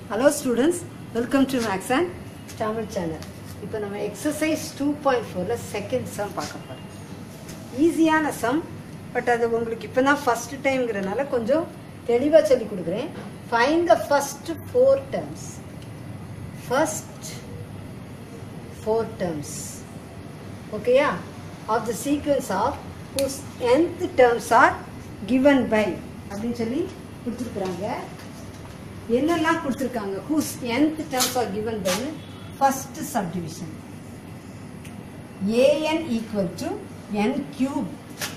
hello students welcome to maths and Tamil channel இப்போ நம்ம exercise two point ஃபோரில் second sum பார்க்க போகிறோம் ஈஸியான சம் பட் அது உங்களுக்கு இப்போ தான் ஃபஸ்ட்டு டைம்ங்கிறனால கொஞ்சம் தெளிவாக சொல்லி கொடுக்குறேன் fine the first four terms first four terms ஓகேயா of the sequence of whose nth terms are given by அப்படின்னு சொல்லி கொடுத்துருக்குறாங்க என்னெல்லாம் கொடுத்துருக்காங்க whose nth terms are given by first subdivision an equal to n cube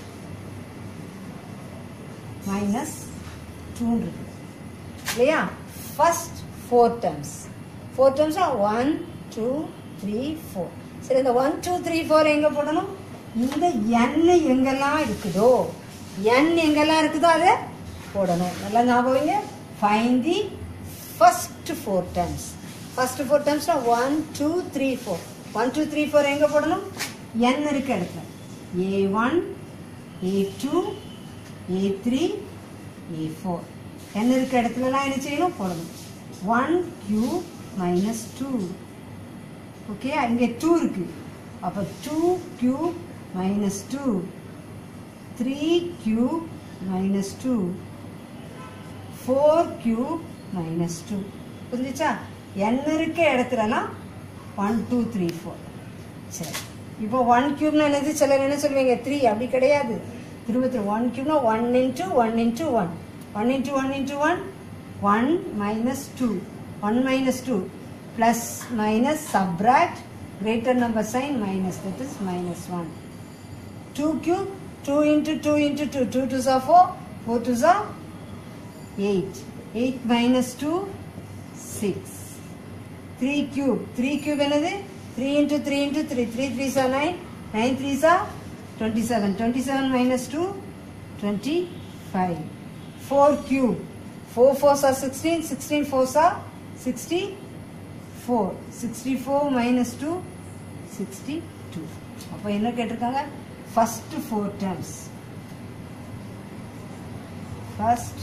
minus 2 இருக்கு இல்லையா first four terms four terms one two three four சரி இந்த one two three four எங்கே போடணும் இந்த என் எங்கெல்லாம் இருக்குதோ என் எங்கெல்லாம் இருக்குதோ அதை போடணும் நல்லா ஞாபகம் fine the first four terms first four டேர்ம்ஸ்னா one two three four one two three four எங்கே போடணும் என் இருக்க இடத்துல a one a two a three a four n இருக்க இடத்துலலாம் என்ன செய்யணும் போடணும் one q minus two okay இங்கே டூ இருக்கு அப்போ two q minus two three q minus two four q minus two புரிஞ்சுச்சா என் இருக்க இடத்துலலாம் ஒன் டூ த்ரீ ஃபோர் சரி இப்போ ஒன் கியூப்னா என்னது சிலர் என்ன சொல்லுவீங்க த்ரீ அப்படி கிடையாது திரும்ப திரும்ப ஒன் கியூப்னா one into one into one one into one into one one minus two one minus two plus minus subtract greater number sign minus that is minus one two cube two into two into two two two சா four four two சா eight eight minus two six three cube three cube என்னது three into three into three three three சா nine nine three சா twenty seven twenty seven minus two twenty five four cube four four சா sixteen sixteen four சா sixty four sixty four minus two sixty two அப்போ என்ன கேட்டிருக்காங்க first four terms first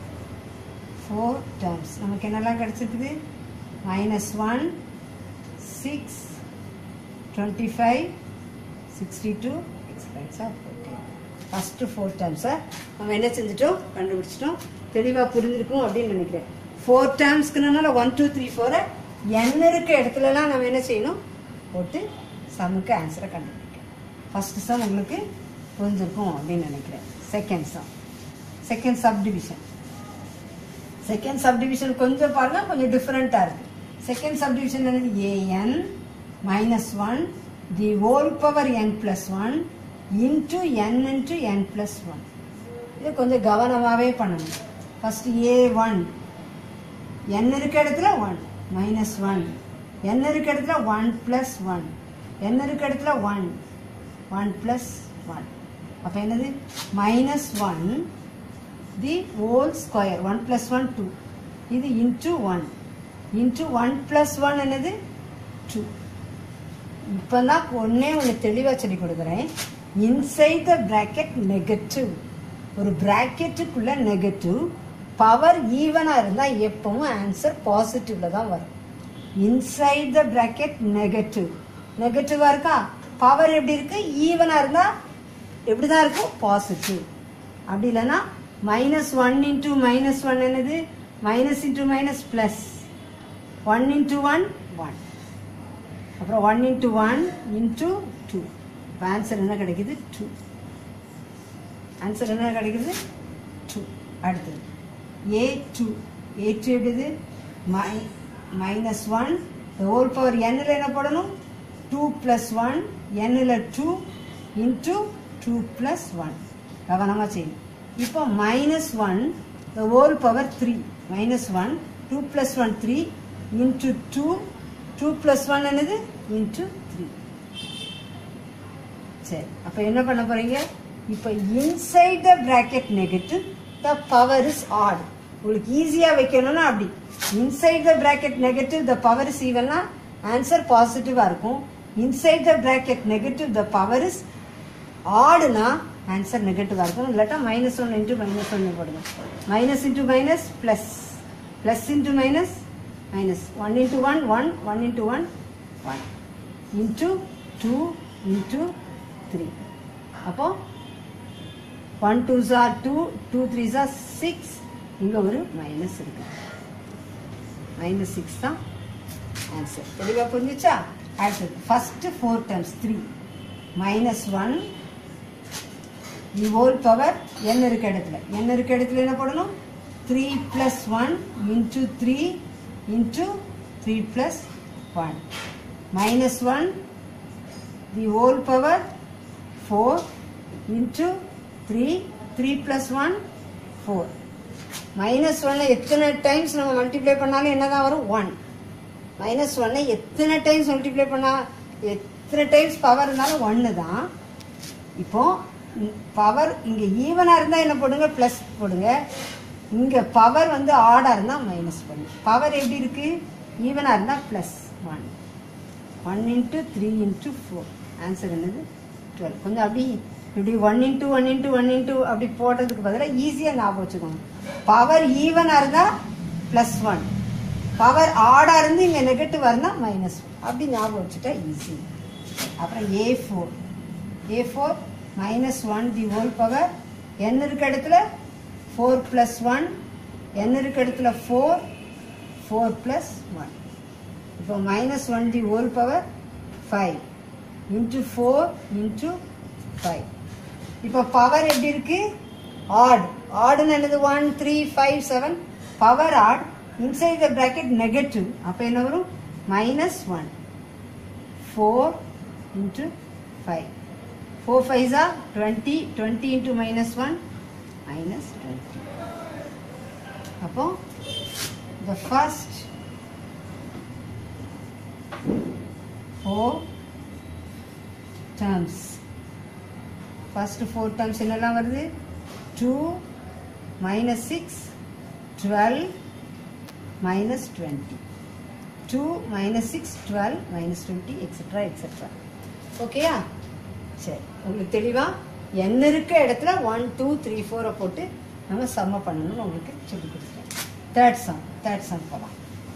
four terms நமக்கு என்னெல்லாம் கிடச்சிருக்குது minus one six twenty five sixty two எக்ஸ்பென்ஸா fourteen first four டேர்ம்ஸை நம்ம என்ன செஞ்சிட்டோம் கண்டுபிடிச்சிட்டோம் தெளிவாக புரிஞ்சிருக்கும் அப்படின்னு நினைக்கிறேன் ஃபோர் டேர்ம்ஸ்க்குனால ஒன் டூ த்ரீ ஃபோரை என்ன இருக்க இடத்துலலாம் நம்ம என்ன செய்யணும் போட்டு சம்முக்கு ஆன்சரை கண்டுபிடிக்கணும் ஃபஸ்ட்டு சம் உங்களுக்கு புரிஞ்சிருக்கும் அப்படின்னு நினைக்கிறேன் second sum second sub division second sub division கொஞ்சம் பாருங்க கொஞ்சம் டிஃப்ரெண்ட்டாக இருக்கு செகண்ட் சப் டிவிஷன் என்னது a n minus one the whole power n plus one into n into n plus one இது கொஞ்சம் கவனமாகவே பண்ணணும் ஃபர்ஸ்ட் ஏ ஒன் என் இருக்க இடத்துல ஒன் மைனஸ் ஒன் என் இருக்க இடத்துல ஒன் பிளஸ் ஒன் என் இருக்க இடத்துல ஒன் ஒன் பிளஸ் ஒன் அப்போ என்னது minus one the whole square one plus one two இது into one into one plus one என்னது டூ இப்போ தான் ஒன்றே ஒன்று தெளிவாக சொல்லி கொடுக்குறேன் இன்சைட் த ப்ராக்கெட் நெகட்டிவ் ஒரு ப்ராக்கெட்டுக்குள்ள நெகட்டிவ் பவர் ஈவனாக இருந்தால் எப்பவும் ஆன்சர் பாசிட்டிவில் தான் வரும் இன்சைட் த ப்ராக்கெட் நெகட்டிவ் நெகட்டிவாக இருக்கா பவர் எப்படி இருக்கு ஈவனாக இருந்தால் எப்படி தான் இருக்கும் பாசிட்டிவ் அப்படி இல்லைன்னா minus one into minus one என்னது minus into minus plus one into one one அப்புறம் one into one into two இப்போ ஆன்சர் என்ன கிடைக்குது டூ ஆன்சர் என்ன கிடைக்குது டூ அடுத்தது ஏ டூ ஏ டூ எப்படிது மை மைனஸ் ஒன் ஹோல் பவர் என்னில் என்ன போடணும் டூ ப்ளஸ் ஒன் என்னில் two into two plus one கவனமாக செய்யணும் இப்போ minus one the whole power three minus one two plus one three into two two plus one என்னது இன்ட்டு த்ரீ சரி அப்போ என்ன பண்ண போகிறீங்க இப்போ inside the bracket negative the power is odd உங்களுக்கு ஈஸியாக வைக்கணும்னா அப்படி inside the bracket negative the power is ஈவன்னா ஆன்சர் பாசிட்டிவாக இருக்கும் inside the bracket negative the power is ஆடுனா ஆன்சர் நெகட்டிவாக இருக்கும் இல்லாட்டா மைனஸ் ஒன் இன்ட்டு மைனஸ் ஒன்று போடுங்க minus into minus plus plus into minus minus one into one one one into one one into two into three அப்போ one two சார் two two three சார் six இங்கே ஒரு மைனஸ் இருக்கு minus six தான் answer தெளிவாக புரிஞ்சுச்சா அடுத்தது first four times three minus one the whole power n இருக்க இடத்துல n இருக்க இடத்துல என்ன போடணும் three plus one into three into three plus one minus one the whole power four into three three plus one four minus ஒன்னை எத்தனை times நம்ம multiply பண்ணாலும் என்ன தான் வரும் ஒன் மைனஸ் ஒன்னை எத்தனை டைம்ஸ் மல்டிப்ளை பண்ணா எத்தனை டைம்ஸ் பவர் இருந்தாலும் ஒன்று தான் இப்போ பவர் இங்கே ஈவனாக இருந்தால் என்ன போடுங்க ப்ளஸ் போடுங்க இங்கே பவர் வந்து ஆடாக இருந்தால் மைனஸ் பண்ணுங்க பவர் எப்படி இருக்குது ஈவனாக இருந்தால் plus one one into three into four answer என்னது டுவெல் கொஞ்சம் அப்படி இப்படி one into one into one into அப்படி போடுறதுக்கு பதிலாக ஈஸியாக ஞாபகம் வச்சுக்கோங்க பவர் ஈவனாக இருந்தால் ப்ளஸ் ஒன் பவர் ஆடாக இருந்து இங்கே நெகட்டிவ் இருந்தால் மைனஸ் ஒன் அப்படி ஞாபகம் வச்சுட்டா ஈஸி அப்புறம் a four a four minus one the whole power n இருக்க இடத்துல ஃபோர் ப்ளஸ் ஒன் n இருக்க இடத்துல ஃபோர் ஃபோர் ப்ளஸ் ஒன் இப்போ minus one the whole power five into four into five இப்போ பவர் எப்படி இருக்கு ஆட் ஆடுன்னு என்னது one three five seven power odd inside the bracket negative அப்போ என்ன வரும் minus one four into five four five or twenty twenty into minus one minus twenty அப்போ the first four terms first four terms என்னெல்லாம் வருது two minus six twelve minus twenty two minus six twelve minus twenty etcetera etcetera ஓகேயா சரி உங்களுக்கு தெளிவாக என்ன இருக்க இடத்துல ஒன் டூ த்ரீ ஃபோரை போட்டு நம்ம சம்ம பண்ணணும்னு உங்களுக்கு சொல்லி கொடுத்துருக்கேன் தேர்ட் சம் தேர்ட் சம் போகலாம்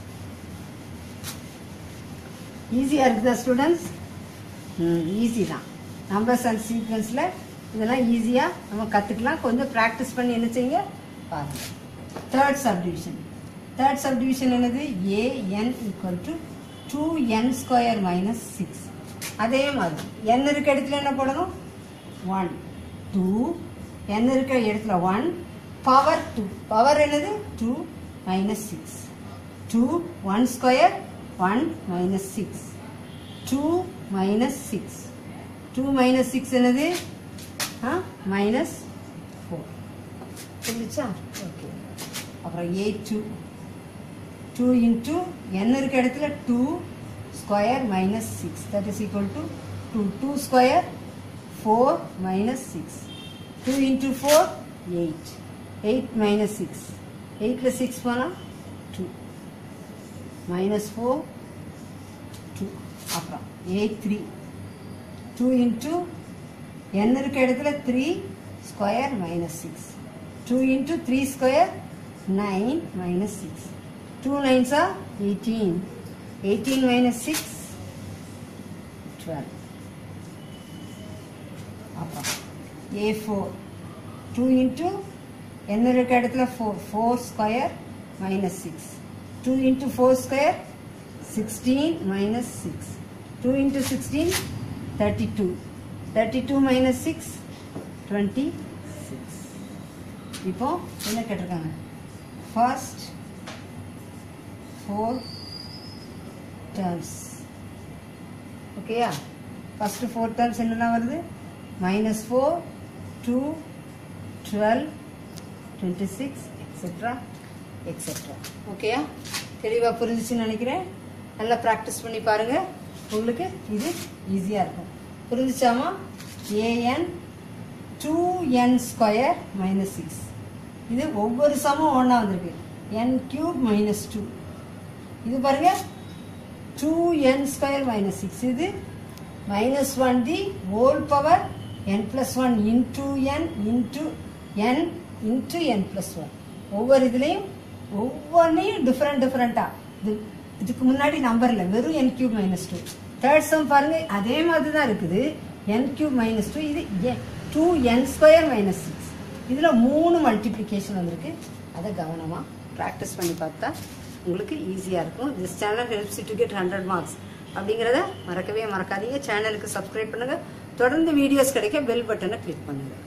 ஈஸியாக இருக்குதா ஸ்டூடெண்ட்ஸ் ம் ஈஸி தான் நம்பர்ஸ் அண்ட் சீக்வன்ஸில் இதெல்லாம் ஈஸியாக நம்ம கற்றுக்கலாம் கொஞ்சம் ப்ராக்டிஸ் பண்ணி என்ன செய்யுங்க பாருங்கள் தேர்ட் சப்டிவிஷன் தேர்ட் சப்டிவிஷன் என்னது a n equal to two n square minus six அதே மாதிரி என் இருக்க இடத்துல என்ன போடணும் ஒன் டூ என் இருக்க இடத்துல ஒன் பவர் டூ பவர் என்னது two minus six two one square one minus six two minus six two minus six என்னது ஆ மைனஸ் ஃபோர் புரிஞ்சுச்சா ஓகே அப்புறம் eight two two into n இருக்க இடத்துல two square minus six that is equal to two two square four minus six two into four eight eight minus six எயிட்டில் six போனால் two minus four two அப்புறம் eight three two into n இருக்க இடத்துல three square minus six two into three square nine minus six two nines are eighteen eighteen minus six twelve அப்புறம் a four two into என்ன இருக்க இடத்துல four four square minus six two into four square sixteen minus six two into sixteen thirty two thirty two minus six twenty six இப்போ என்ன கேட்டிருக்காங்க first four terms ஓகேயா first four terms என்னெல்லாம் வருது minus four two twelve twenty six etcetera etcetera ஓகேயா தெளிவாக புரிஞ்சிச்சுன்னு நினைக்கிறேன் நல்லா ப்ராக்டிஸ் பண்ணி பாருங்கள் உங்களுக்கு இது ஈஸியாக இருக்கும் புரிஞ்சிச்சாமா a n two n square minus six இது ஒவ்வொரு சமம் ஒன்றா வந்திருக்கு என் கியூப் மைனஸ் டூ இது பாருங்க two n square minus six இது minus one the whole power n plus one into n into n into n plus one ஒவ்வொரு இதுலேயும் ஒவ்வொன்றையும் டிஃப்ரெண்ட் டிஃப்ரெண்ட்டாக இது இதுக்கு முன்னாடி நம்பர்ல வெறும் n cube minus two third sum பாருங்க அதே மாதிரி தான் இருக்குது என் கியூப் மைனஸ் டூ இது two n square minus six இதில் மூணு மல்டிப்ளிகேஷன் வந்திருக்கு அதை கவனமாக ப்ராக்டிஸ் பண்ணி பார்த்தா உங்களுக்கு ஈஸியாக இருக்கும் this channel helps to get hundred marks அப்படிங்கிறத மறக்கவே மறக்காதீங்க சேனலுக்கு சப்ஸ்கிரைப் பண்ணுங்கள் தொடர்ந்து வீடியோஸ் கிடைக்க பெல் பட்டனை கிளிக் பண்ணுங்கள்